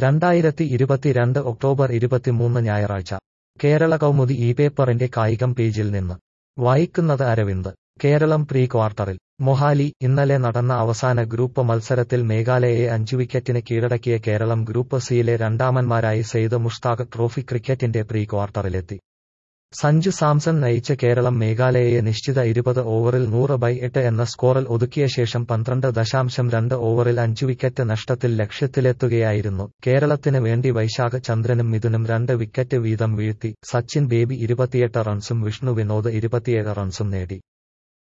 രണ്ടായിരത്തി ഇരുപത്തിരണ്ട് ഒക്ടോബർ ഇരുപത്തിമൂന്ന് ഞായറാഴ്ച കേരള കൗമുദി ഈ പേപ്പറിന്റെ കായികം പേജിൽ നിന്ന് വായിക്കുന്നത് അരവിന്ദ് കേരളം പ്രീ ക്വാർട്ടറിൽ മൊഹാലി ഇന്നലെ നടന്ന അവസാന ഗ്രൂപ്പ് മത്സരത്തിൽ മേഘാലയയെ അഞ്ചു വിക്കറ്റിന് കീഴടക്കിയ കേരളം ഗ്രൂപ്പ് സിയിലെ രണ്ടാമന്മാരായി സെയ്ദ് മുഷ്താഖ് ട്രോഫി ക്രിക്കറ്റിന്റെ പ്രീ ക്വാർട്ടറിലെത്തി സഞ്ജു സാംസൺ നയിച്ച കേരളം മേഘാലയയെ നിശ്ചിത ഇരുപത് ഓവറിൽ നൂറ് ബൈ എട്ട് എന്ന സ്കോറിൽ ഒതുക്കിയ ശേഷം പന്ത്രണ്ട് ദശാംശം രണ്ട് ഓവറിൽ അഞ്ചു വിക്കറ്റ് നഷ്ടത്തിൽ ലക്ഷ്യത്തിലെത്തുകയായിരുന്നു കേരളത്തിന് വേണ്ടി വൈശാഖ ചന്ദ്രനും മിഥുനും രണ്ട് വിക്കറ്റ് വീതം വീഴ്ത്തി സച്ചിൻ ബേബി ഇരുപത്തിയെട്ട് റൺസും വിഷ്ണു വിനോദ് ഇരുപത്തിയേഴ് റൺസും നേടി